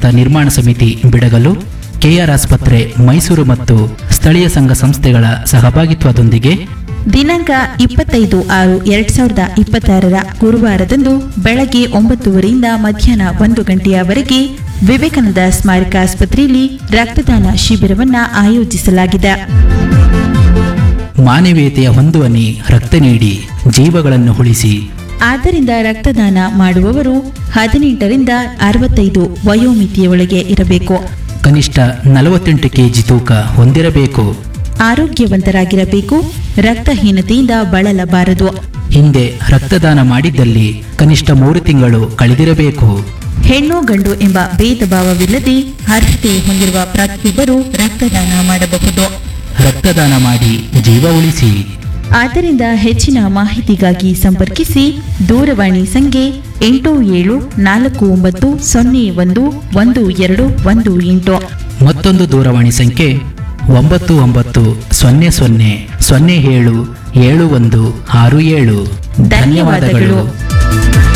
ಭಾರತ ನಿರ್ಮಾಣ ಸಮಿತಿ ಬಿಡಗಲು ಕೆಆರ್ ಆಸ್ಪತ್ರೆ ಮೈಸೂರು ಮತ್ತು ಸ್ಥಳೀಯ ಸಂಘ ಸಂಸ್ಥೆಗಳ ಸಹಭಾಗಿತ್ವದೊಂದಿಗೆ ದಿನಾಂಕ ಇಪ್ಪತ್ತೈದು ಆರು ಎರಡ್ ಸಾವಿರದ ಇಪ್ಪತ್ತಾರರ ಗುರುವಾರದಂದು ಬೆಳಗ್ಗೆ ಒಂಬತ್ತುವರೆಯಿಂದ ಮಧ್ಯಾಹ್ನ ಒಂದು ಗಂಟೆಯವರೆಗೆ ವಿವೇಕಾನಂದ ಸ್ಮಾರಕ ಆಸ್ಪತ್ರೆಯಲ್ಲಿ ರಕ್ತದಾನ ಶಿಬಿರವನ್ನ ಆಯೋಜಿಸಲಾಗಿದೆ ಮಾನವೀಯತೆಯ ಹೊಂದುವನಿ ರಕ್ತ ನೀಡಿ ಜೀವಗಳನ್ನು ಉಳಿಸಿ ಆದ್ದರಿಂದ ರಕ್ತದಾನ ಮಾಡುವವರು ಹದಿನೆಂಟರಿಂದ ಅರವತ್ತೈದು ವಯೋಮಿತಿಯೊಳಗೆ ಇರಬೇಕು ಕನಿಷ್ಠ ನಲವತ್ತೆಂಟು ಕೆಜಿ ತೂಕ ಹೊಂದಿರಬೇಕು ಆರೋಗ್ಯವಂತರಾಗಿರಬೇಕು ರಕ್ತಹೀನತೆಯಿಂದ ಬಳಲಬಾರದು ಹಿಂದೆ ರಕ್ತದಾನ ಮಾಡಿದ್ದಲ್ಲಿ ಕನಿಷ್ಠ ಮೂರು ತಿಂಗಳು ಕಳೆದಿರಬೇಕು ಹೆಣ್ಣು ಗಂಡು ಎಂಬ ಭೇದ ಭಾವವಿಲ್ಲದೆ ಅರ್ಹತೆ ಹೊಂದಿರುವ ಪ್ರತಿಯೊಬ್ಬರು ರಕ್ತದಾನ ಮಾಡಬಹುದು ರಕ್ತದಾನ ಮಾಡಿ ಜೀವ ಉಳಿಸಿ ಆದ್ದರಿಂದ ಹೆಚ್ಚಿನ ಮಾಹಿತಿಗಾಗಿ ಸಂಪರ್ಕಿಸಿ ದೂರವಾಣಿ ಸಂಖ್ಯೆ ಎಂಟು ಏಳು ನಾಲ್ಕು ಒಂಬತ್ತು ಸೊನ್ನೆ ಒಂದು ಒಂದು ಎರಡು ಒಂದು ಎಂಟು ಮತ್ತೊಂದು ದೂರವಾಣಿ ಸಂಖ್ಯೆ ಒಂಬತ್ತು ಒಂಬತ್ತು ಸೊನ್ನೆ ಸೊನ್ನೆ ಸೊನ್ನೆ ಏಳು ಏಳು ಒಂದು ಆರು ಏಳು ಧನ್ಯವಾದಗಳು